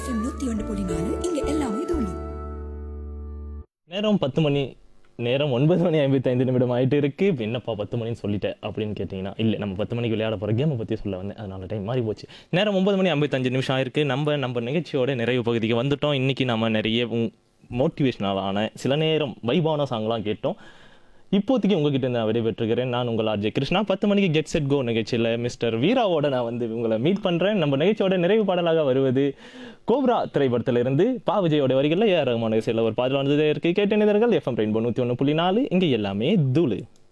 FM நூத்தி ஒன்று புள்ளி நாலு இங்க எல்லாமே தூளி நேரம் பத்து மணி நேரம் ஒன்பது மணி ஐம்பத்தைந்து நிமிடம் ஆயிட்டு இருக்கு இப்ப என்னப்பா பத்து மணின்னு சொல்லிட்டேன் அப்படின்னு கேட்டிங்கன்னா இல்லை நம்ம பத்து மணிக்கு விளையாட போகிற கேமை பற்றி சொல்ல வந்தேன் அதனால டைம் மாறி போச்சு நேரம் ஒன்பது மணி ஐம்பத்தஞ்சு நிமிஷம் ஆயிருக்கு நம்ம நம்ம நிகழ்ச்சியோட நிறைவு பகுதிக்கு வந்துட்டோம் இன்னைக்கு நம்ம நிறைய மோட்டிவேஷனலான சில நேரம் வைபான சாங்லாம் கேட்டோம் இப்போதைக்கு உங்ககிட்ட நான் விடைபெற்றுக்கிறேன் நான் உங்கள் ஆர்ஜே கிருஷ்ணா பத்து மணிக்கு கெட் செட் கோ நிகழ்ச்சியில் மிஸ்டர் வீராவோட நான் வந்து உங்களை மீட் பண்ணுறேன் நம்ம நிகழ்ச்சியோட நிறைவு பாடலாக வருவது கோப்ரா திரைப்படத்திலிருந்து பா விஜயோட வரிகளில் ஏஆர் ரஹ்மான் இசையில் ஒரு பாடல் வந்ததே இருக்கு கேட்ட நிதர்கள் எஃப்எம் ரெயின்போ நூற்றி ஒன்று புள்ளி நாலு இங்கே எல்லாமே தூளு